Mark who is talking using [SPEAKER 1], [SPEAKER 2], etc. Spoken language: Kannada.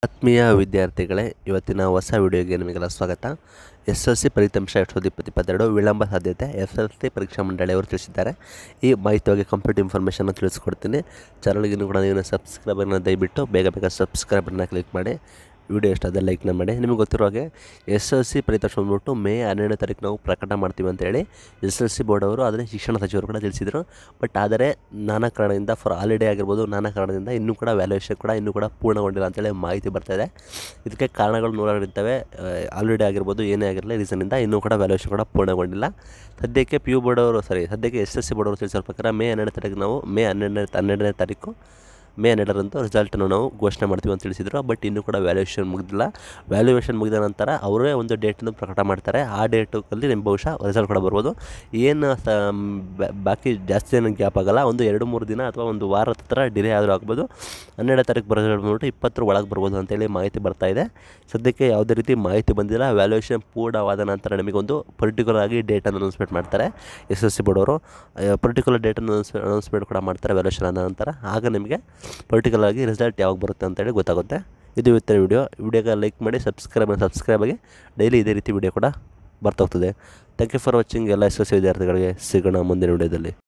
[SPEAKER 1] ಆತ್ಮೀಯ ವಿದ್ಯಾರ್ಥಿಗಳೇ ಇವತ್ತಿನ ಹೊಸ ವಿಡಿಯೋಗೆ ನಿಮಗೆಲ್ಲ ಸ್ವಾಗತ ಎಸ್ ಎಲ್ ಸಿ ಫಲಿತಾಂಶ ಎರಡು ಸಾವಿರದ ಇಪ್ಪತ್ತು ಇಪ್ಪತ್ತೆರಡು ವಿಳಂಬ ಸಾಧ್ಯತೆ ಎಸ್ ಎಲ್ ಸಿ ಪರೀಕ್ಷಾ ಮಂಡಳಿಯವರು ತಿಳಿಸಿದ್ದಾರೆ ಈ ಮಾಹಿತಿಯಾಗಿ ಕಂಪ್ಲೀಟ್ ಇನ್ಫಾರ್ಮೇಷನ್ನ ತಿಳಿಸ್ಕೊಡ್ತೀನಿ ಚಾನಲ್ಗೆ ಇನ್ನೂ ಕೂಡ ನೀವು ಸಬ್ಸ್ಕ್ರೈಬರ್ನ ದಯವಿಟ್ಟು ಬೇಗ ಬೇಗ ಸಬ್ಸ್ಕ್ರೈಬರ್ನ ಕ್ಲಿಕ್ ಮಾಡಿ ವಿಡಿಯೋ ಇಷ್ಟ ಆದರೆ ಲೈಕ್ನ ಮಾಡಿ ನಿಮಗೆ ಗೊತ್ತಿರೋ ಹಾಗೆ ಎಸ್ ಎಲ್ ಸಿ ಫಲಿತಾಂಶ ಬಂದ್ಬಿಟ್ಟು ಮೇ ಹನ್ನೆರಡನೇ ತಾರೀಕು ನಾವು ಪ್ರಕಟ ಮಾಡ್ತೀವಿ ಅಂತೇಳಿ ಎಸ್ ಎಲ್ ಸಿ ಬೋರ್ಡ್ ಅವರು ಆದರೆ ಶಿಕ್ಷಣ ಸಚಿವರು ಕೂಡ ತಿಳಿಸಿದರು ಬಟ್ ಆದರೆ ನಾನಾ ಕಾರಣದಿಂದ ಫಾರ್ ಹಾಲಿಡೇ ಆಗಿರ್ಬೋದು ನಾನಾ ಕಾರಣದಿಂದ ಇನ್ನೂ ಕೂಡ ವ್ಯಾಲ್ಯೂಯೇಷನ್ ಕೂಡ ಇನ್ನೂ ಕೂಡ ಪೂರ್ಣಗೊಂಡಿಲ್ಲ ಅಂತೇಳಿ ಮಾಹಿತಿ ಬರ್ತಾ ಇದೆ ಇದಕ್ಕೆ ಕಾರಣಗಳು ನೂರಾರು ಇರ್ತವೆ ಹಾಲಿಡೇ ಆಗಿರ್ಬೋದು ಏನೇ ಆಗಿರಲಿ ರೀಸನ್ನಿಂದ ಇನ್ನೂ ಕೂಡ ವ್ಯಾಲ್ಯೂಯೇಷನ್ ಕೂಡ ಪೂರ್ಣಗೊಂಡಿಲ್ಲ ಸದ್ಯಕ್ಕೆ ಪಿ ಯು ಬೋರ್ಡ್ ಅವರು ಸಾರಿ ಸದ್ಯಕ್ಕೆ ಎಸ್ ಎಸ್ ಸಿ ಬೋರ್ಡ್ ಅವರು ತಿಳಿಸಿರೋ ಪ್ರಕಾರ ಮೇ ಹನ್ನೆರಡನೇ ತಾರೀಕು ನಾವು ಮೇ ಹನ್ನೆರಡನೇ ಹನ್ನೆರಡನೇ ತಾರೀಕು ಮೇ ಹನ್ನೆರಡರಂದು ರಿಸಲ್ಟನ್ನು ನಾವು ಘೋಷಣೆ ಮಾಡ್ತೀವಿ ಅಂತ ತಿಳಿಸಿದ್ರು ಬಟ್ ಇನ್ನೂ ಕೂಡ ವ್ಯಾಲ್ಯೂಯೇಷನ್ ಮುಗಿದಿಲ್ಲ ವ್ಯಾಲ್ಯೂಯೇಷನ್ ಮುಗಿದ ನಂತರ ಅವರೇ ಒಂದು ಡೇಟನ್ನು ಪ್ರಕಟ ಮಾಡ್ತಾರೆ ಆ ಡೇಟಲ್ಲಿ ನಿಮ್ಮ ಬಹುಶಃ ರಿಸಲ್ಟ್ ಕೂಡ ಬರ್ಬೋದು ಏನು ಸ ಬ- ಬಾಕಿ ಜಾಸ್ತಿ ಏನು ಗ್ಯಾಪ್ ಆಗಲ್ಲ ಒಂದು ಎರಡು ಮೂರು ದಿನ ಅಥವಾ ಒಂದು ವಾರದ ಹತ್ರ ಡಿಲೇ ಆದರೂ ಆಗ್ಬೋದು ಹನ್ನೆರಡನೇ ತಾರೀಕು ಬರೋ ರಿಸಲ್ಟ್ ಬಂದ್ಬಿಟ್ಟು ಇಪ್ಪತ್ತರ ಒಳಗೆ ಬರ್ಬೋದು ಅಂತೇಳಿ ಮಾಹಿತಿ ಬರ್ತಾ ಇದೆ ಸದ್ಯಕ್ಕೆ ಯಾವುದೇ ರೀತಿ ಮಾಹಿತಿ ಬಂದಿಲ್ಲ ವ್ಯಾಲ್ಯೂಯೇಷನ್ ಪೂರ್ಣವಾದ ನಂತರ ನಮಗೊಂದು ಪರ್ಟಿಕ್ಯುಲರ್ ಆಗಿ ಡೇಟನ್ನು ಅನೌನ್ಸ್ಮೆಂಟ್ ಮಾಡ್ತಾರೆ ಎಸ್ ಎಸ್ ಸಿ ಬೋರ್ಡ್ ಅವರು ಪರ್ಟಿಕ್ಯುಲರ್ ಡೇಟನ್ನು ಅನೌನ್ಸ್ಮೆಂಟ್ ಕೂಡ ಮಾಡ್ತಾರೆ ವ್ಯಾಲ್ಯೂಯೇಷನ್ ಆದ ನಂತರ ಆಗ ನಿಮಗೆ ಪರ್ಟಿಕ್ಯುಲರ್ ಆಗಿ ರಿಸಲ್ಟ್ ಯಾವಾಗ ಬರುತ್ತೆ ಅಂತೇಳಿ ಗೊತ್ತಾಗುತ್ತೆ ಇದು ಇವತ್ತಿನ ವಿಡಿಯೋ ವಿಡಿಯೋಗೆ ಲೈಕ್ ಮಾಡಿ ಸಬ್ಸ್ಕ್ರೈಬ್ ಸಬ್ಸ್ಕ್ರೈಬ್ ಆಗಿ ಡೈಲಿ ಇದೇ ರೀತಿ ವಿಡಿಯೋ ಕೂಡ ಬರ್ತಾ ಹೋಗ್ತದೆ ಥ್ಯಾಂಕ್ ಯು ಫಾರ್ ವಾಚಿಂಗ್ ಎಲ್ಲ ಎಸ್ ಎಸ್ ಸಿ ವಿದ್ಯಾರ್ಥಿಗಳಿಗೆ ಸಿಗೋಣ ಮುಂದಿನ ವಿಡಿಯೋದಲ್ಲಿ